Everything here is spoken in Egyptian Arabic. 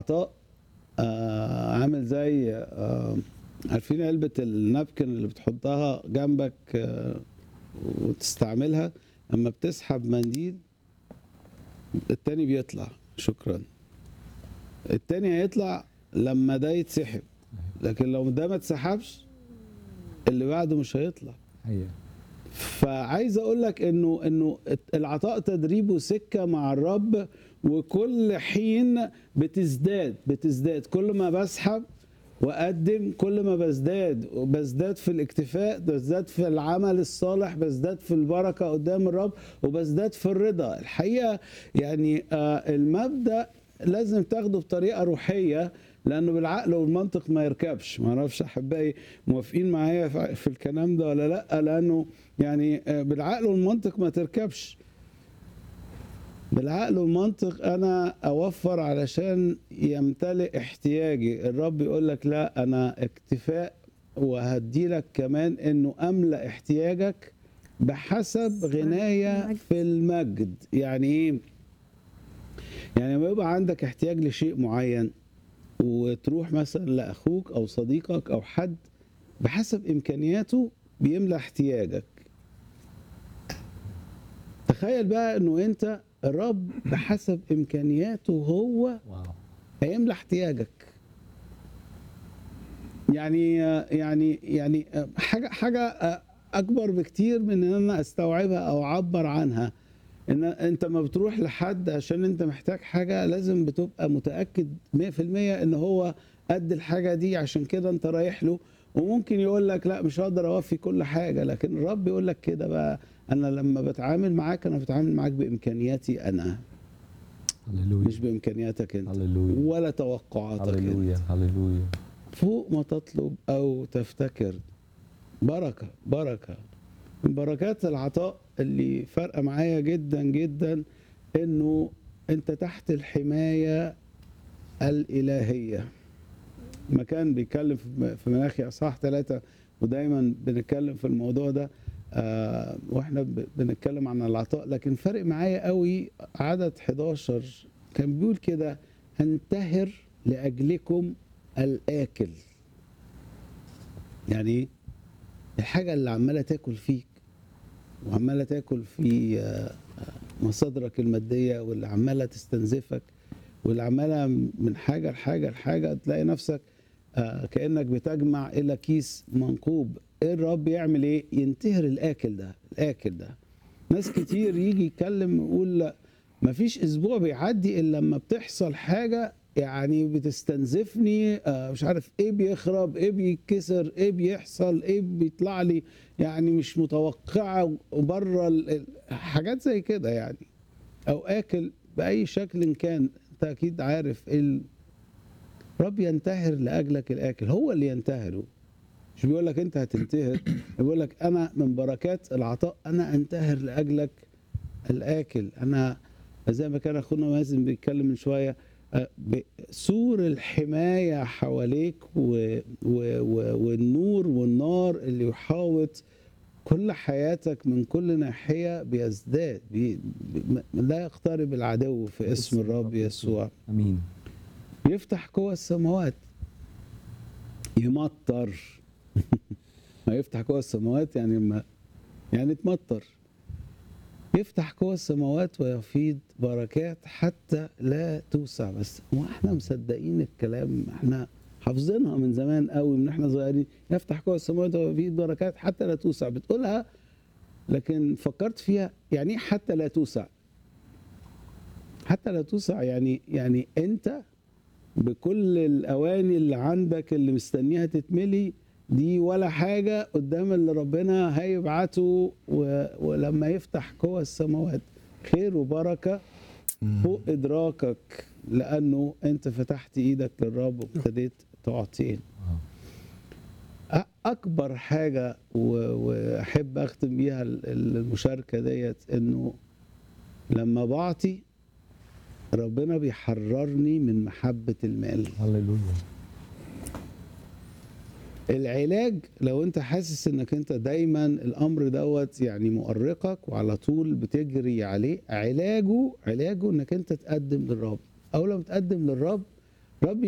عطاء آه عامل زي آه عارفين علبة النابكن اللي بتحطها جنبك آه وتستعملها اما بتسحب منديل التاني بيطلع شكرا التاني هيطلع لما ده يتسحب لكن لو ده ما اتسحبش اللي بعده مش هيطلع حقيقة فعايز اقول لك انه انه العطاء تدريبه سكه مع الرب وكل حين بتزداد بتزداد كل ما بسحب واقدم كل ما بزداد بزداد في الاكتفاء بزداد في العمل الصالح بزداد في البركه قدام الرب وبزداد في الرضا الحقيقه يعني آه المبدا لازم تاخده بطريقه روحيه لانه بالعقل والمنطق ما يركبش ما اعرفش احبائي موافقين معايا في في الكلام ده ولا لا لانه يعني آه، بالعقل والمنطق ما تركبش بالعقل والمنطق انا اوفر علشان يمتلئ احتياجي الرب يقول لك لا انا اكتفاء وهدي لك كمان انه املا احتياجك بحسب غناية المجد. في المجد يعني ايه يعني لما يبقى عندك احتياج لشيء معين وتروح مثلا لاخوك او صديقك او حد بحسب امكانياته بيملى احتياجك تخيل بقى انه انت الرب بحسب امكانياته هو واو هيملى احتياجك يعني يعني يعني حاجه حاجه اكبر بكتير من ان انا استوعبها او اعبر عنها ان انت ما بتروح لحد عشان انت محتاج حاجه لازم بتبقى متاكد 100% ان هو قد الحاجه دي عشان كده انت رايح له وممكن يقول لك لا مش هقدر اوفي كل حاجه لكن الرب يقول لك كده بقى انا لما بتعامل معاك انا بتعامل معاك بامكانياتي انا هللويا مش بامكانياتك انت هللويا ولا توقعاتك انت هللويا هللويا فوق ما تطلب او تفتكر بركه بركه من بركات العطاء اللي فارقه معايا جدا جدا انه انت تحت الحمايه الالهيه مكان بيتكلم في- في مناخي اصحاح ثلاثة ودايما بنتكلم في الموضوع ده آه واحنا ب- بنتكلم عن العطاء لكن فرق معايا قوي عدد 11 كان بيقول كده انتهر لاجلكم الاكل يعني ايه الحاجه اللي عماله تاكل فيك وعماله تاكل في آه، آه، مصادرك الماديه واللي عماله تستنزفك واللي عماله من حاجه لحاجه لحاجه تلاقي نفسك آه، كانك بتجمع الى كيس منقوب ايه الرب يعمل ايه ينتهر الاكل ده الاكل ده ناس كتير يجي يتكلم يقول لا مفيش اسبوع بيعدي الا لما بتحصل حاجه يعني بتستنزفني آه، مش عارف ايه بيخرب ايه بيتكسر ايه بيحصل ايه بيطلع لي يعني مش متوقعه وبره ال- ال- حاجات زي كده يعني او اكل باي شكل كان انت اكيد عارف ايه ال- رب ينتهر لاجلك الاكل هو اللي ينتهره مش بيقول لك انت هتنتهر بيقول لك انا من بركات العطاء انا انتهر لاجلك الاكل انا زي ما كان اخونا مازن بيتكلم من شويه آه، ب- سور الحمايه حواليك و و و والنور والنار اللي يحاوط كل حياتك من كل ناحيه بيزداد بي بي لا يقترب العدو في اسم الرب يسوع امين يفتح قوى السماوات يمطر ما يفتح قوى السماوات يعني ما يعني تمطر يفتح قوى السماوات ويفيض بركات حتى لا توسع بس هو احنا مصدقين الكلام احنا حافظينها من زمان قوي من احنا صغيرين يفتح قوى السماوات ويفيض بركات حتى لا توسع بتقولها لكن فكرت فيها يعني ايه حتى لا توسع حتى لا توسع يعني يعني انت بكل الاواني اللي عندك اللي مستنيها تتملي دي ولا حاجه قدام اللي ربنا هيبعته و... ولما يفتح قوى السماوات خير وبركه فوق ادراكك لانه انت فتحت ايدك للرب وابتديت تعطيه واو. أ- اكبر حاجه و- واحب اختم بيها ال- ال- المشاركه ديت انه لما بعطي ربنا بيحررني من محبه المال هللويا العلاج لو انت حاسس انك انت دايما الامر دوت يعني مؤرقك وعلى طول بتجري عليه علاجه علاجه انك انت تقدم للرب او لما تقدم للرب رب